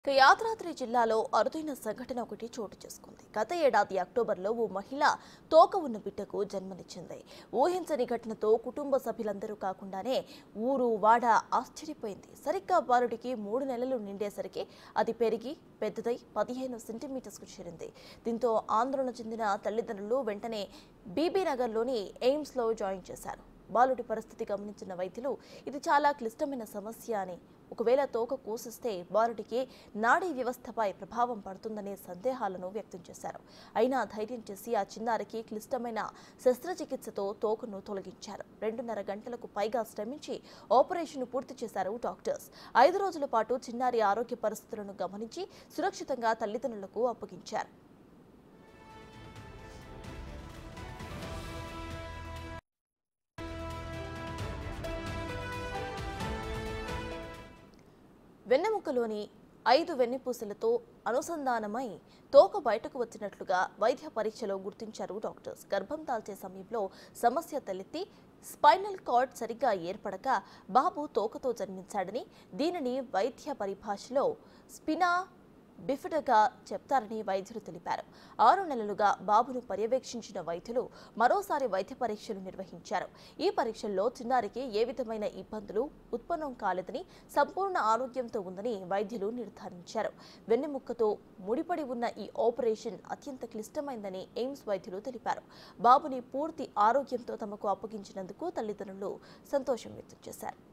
ఇక యాదాద్రి జిల్లాలో అరుదైన సంఘటన ఒకటి చోటు చేసుకుంది గత ఏడాది అక్టోబర్లో ఓ మహిళ తోక ఉన్న బిడ్డకు జన్మనిచ్చింది ఊహించని ఘటనతో కుటుంబ సభ్యులందరూ కాకుండానే ఊరు వాడ ఆశ్చర్యపోయింది సరిగ్గా బాలుడికి మూడు నెలలు నిండేసరికి అది పెరిగి పెద్దదై పదిహేను సెంటీమీటర్స్కు చేరింది దీంతో ఆందోళన చెందిన తల్లిదండ్రులు వెంటనే బీబీ నగర్లోని ఎయిమ్స్లో జాయిన్ చేశారు బాలుడి పరిస్థితి గమనించిన వైద్యులు ఇది చాలా క్లిష్టమైన సమస్య అని ఒకవేళ తోక కూసిస్తే బాలుడికి నాడీ వ్యవస్థపై ప్రభావం పడుతుందనే సందేహాలను వ్యక్తం చేశారు అయినా ధైర్యం చేసి ఆ చిన్నారికి క్లిష్టమైన శస్త్రచికిత్సతో తోకను తొలగించారు రెండున్నర గంటలకు పైగా శ్రమించి ఆపరేషన్ పూర్తి చేశారు డాక్టర్స్ ఐదు రోజుల పాటు చిన్నారి ఆరోగ్య పరిస్థితులను గమనించి సురక్షితంగా తల్లిదండ్రులకు అప్పగించారు వెన్నెముకలోని ఐదు వెన్నెపూసలతో అనుసంధానమై తోక బయటకు వచ్చినట్లుగా వైద్య పరీక్షలో గుర్తించారు డాక్టర్స్ గర్భం దాల్చే సమయంలో సమస్య తలెత్తి స్పైనల్ కార్డ్ సరిగ్గా ఏర్పడక బాబు తోకతో జన్మించాడని దీనిని వైద్య పరిభాషలో స్పినా బిఫిడగా చెప్తారని వైద్యులు తెలిపారు ఆరు నెలలుగా బాబును పర్యవేక్షించిన వైద్యులు మరోసారి వైద్య పరీక్షలు నిర్వహించారు ఈ పరీక్షల్లో చిన్నారికి ఏ విధమైన ఇబ్బందులు ఉత్పన్నం కాలేదని సంపూర్ణ ఆరోగ్యంతో ఉందని వైద్యులు నిర్ధారించారు వెన్నెముక్కతో ముడిపడి ఉన్న ఈ ఆపరేషన్ అత్యంత క్లిష్టమైందని ఎయిమ్స్ వైద్యులు తెలిపారు బాబుని పూర్తి ఆరోగ్యంతో తమకు అప్పగించినందుకు తల్లిదండ్రులు సంతోషం వ్యక్తం చేశారు